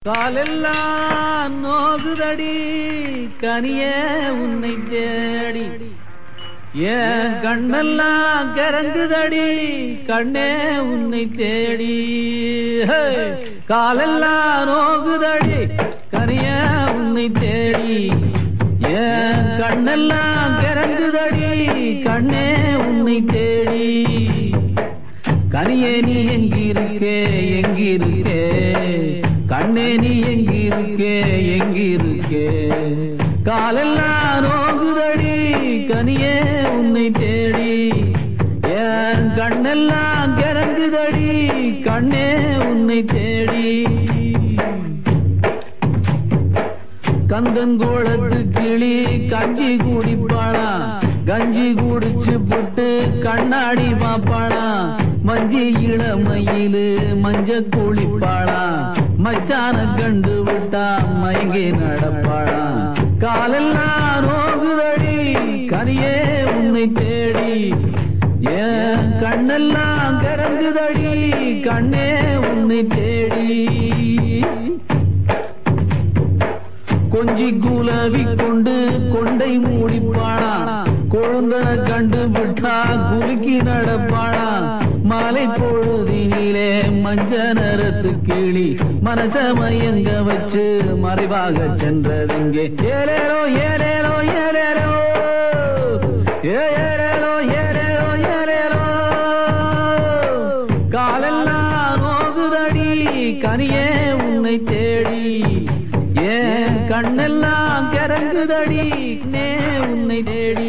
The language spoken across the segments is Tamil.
காலெல்லாம் நோகுதடி கனிய உன்னை தேடி ஏன் கண்ணெல்லாம் கரங்குதடி கண்ணே உன்னை தேடி ஹே! காலெல்லாம் நோகுதடி கனிய உன்னை தேடி ஏன் கண்ணெல்லாம் கரங்குதடி கண்ணே உன்னை தேடி கனியே நீ எங்கிருக்கே எங்கிருக்கே கண்ணே நீ எங்கிருக்கே எங்கிருக்கே காலெல்லாம் நோகுதடி கனியே உன்னை தேடி என் கண்ணெல்லாம் கிறங்குதடி கண்ணே உன்னை தேடி கந்தங்கோளத்து கிளி கஞ்சி குடிப்பாளா கஞ்சி குடிச்சு போட்டு கண்ணாடி பாப்பாளா மஞ்சி இளமயிலு மஞ்ச குளிப்பாளா மச்சான கண்டு விட்டா மயங்கி நடப்பாளா காலெல்லாம் நோகுதடி கனியே உன்னை தேடி ஏன் கண்ணெல்லாம் கரங்குதடி கண்ணே உன்னை தேடி கொஞ்சி குலவி கொண்டு கொண்டை மூடிப்பாளா கொழுந்தன கண்டு விட்டா குலுக்கி நடப்பாளா மாலை பொழுதினிலே மஞ்ச நிறத்து கிளி மனச மயங்க வச்சு மறைவாக சென்றதுங்கே ஏலேலோ ஏலேலோ ஏலேலோ ஏ ஏலேலோ ஏலேலோ ஏலேலோ காலெல்லாம் நோகுதடி கனியே உன்னை தேடி ஏன் கண்ணெல்லாம் கிறங்குதடி நே உன்னை தேடி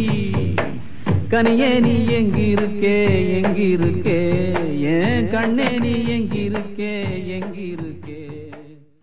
கனியே நீ எங்கிருக்கே எங்கிருக்கே ஏன் கண்ணே நீ எங்கிருக்கே எங்கிருக்கே